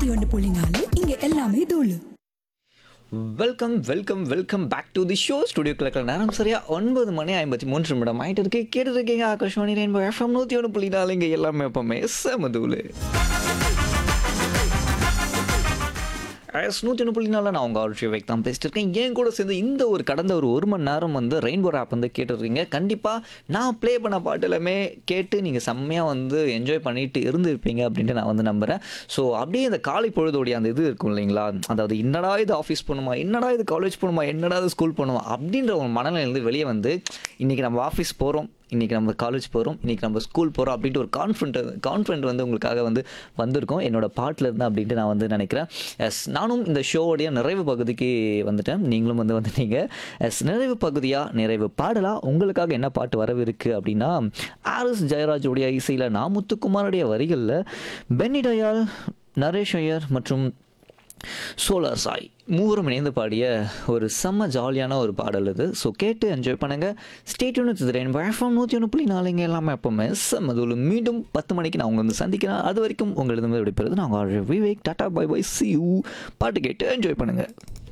நூத்தி ஒன்று புள்ளி நாலு இங்க எல்லாமே தூளு welcome welcome welcome back to the show studio கிளக்கில் நேரம் சரியா ஒன்பது மணி ஐம்பத்தி மூன்று நிமிடம் ஆயிட்டு இருக்கு கேட்டு இருக்கீங்க ஆகாஷ்வாணி ரெயின்போ எஃப்எம் நூற்றி ஒன்று புள்ளி நாலு இங்கே எல்லாமே எப்பவுமே செமதூலு எஸ் நூற்றி ஒன்று புள்ளி நாலில் நான் உங்கள் ஆர்ஜி வைக் தான் பேசிட்டு இருக்கேன் என் கூட சேர்ந்து இந்த ஒரு கடந்த ஒரு ஒரு மணி நேரம் வந்து ரெயின்போ ஆப் வந்து கேட்டுருக்கீங்க கண்டிப்பாக நான் ப்ளே பண்ண பாட்டு எல்லாமே கேட்டு நீங்கள் செம்மையாக வந்து என்ஜாய் பண்ணிட்டு இருந்திருப்பீங்க அப்படின்ட்டு நான் வந்து நம்புகிறேன் ஸோ அப்படியே இந்த காலை பொழுதோடைய அந்த இது இருக்கும் இல்லைங்களா அதாவது என்னடா இது ஆஃபீஸ் போகணுமா என்னடா இது காலேஜ் போகணுமா என்னடா இது ஸ்கூல் போகணுமா அப்படின்ற ஒரு மனநிலையிலேருந்து வெளியே வந்து இன்றைக்கி நம்ம ஆஃபீஸ் போகிறோம் இன்றைக்கி நம்ம காலேஜ் போகிறோம் இன்றைக்கி நம்ம ஸ்கூல் போகிறோம் அப்படின்ட்டு ஒரு கான்ஃபிடென்ட் கான்ஃபிடென்ட் வந்து உங்களுக்காக வந்து வந்திருக்கோம் என்னோட பாட்டில் இருந்து அப்படின்ட்டு நான் வந்து நினைக்கிறேன் எஸ் நானும் இந்த ஷோவுடைய நிறைவு பகுதிக்கு வந்துட்டேன் நீங்களும் வந்து வந்துட்டீங்க எஸ் நிறைவு பகுதியாக நிறைவு பாடலாக உங்களுக்காக என்ன பாட்டு வரவிருக்கு அப்படின்னா ஆர்எஸ் ஜெயராஜுடைய இசையில் நாமுத்துக்குமாருடைய வரிகளில் பென்னி டயால் நரேஷ் ஐயர் மற்றும் சோலார் சாய் மூவரும் இணைந்து பாடிய ஒரு செம்ம ஜாலியான ஒரு பாடல் இது ஸோ கேட்டு என்ஜாய் பண்ணுங்க ஸ்டேட் யூனிட் ரெயின் எஃப்எம் நூற்றி ஒன்று புள்ளி நாலுங்க எல்லாமே எப்பவுமே செம்ம தூள் மீண்டும் பத்து மணிக்கு நான் உங்களை வந்து சந்திக்கிறேன் அது வரைக்கும் உங்களிடம் விடைபெறுது நான் Vivek tata bye bye see you பாட்டு கேட்டு என்ஜாய் பண்ணுங்கள்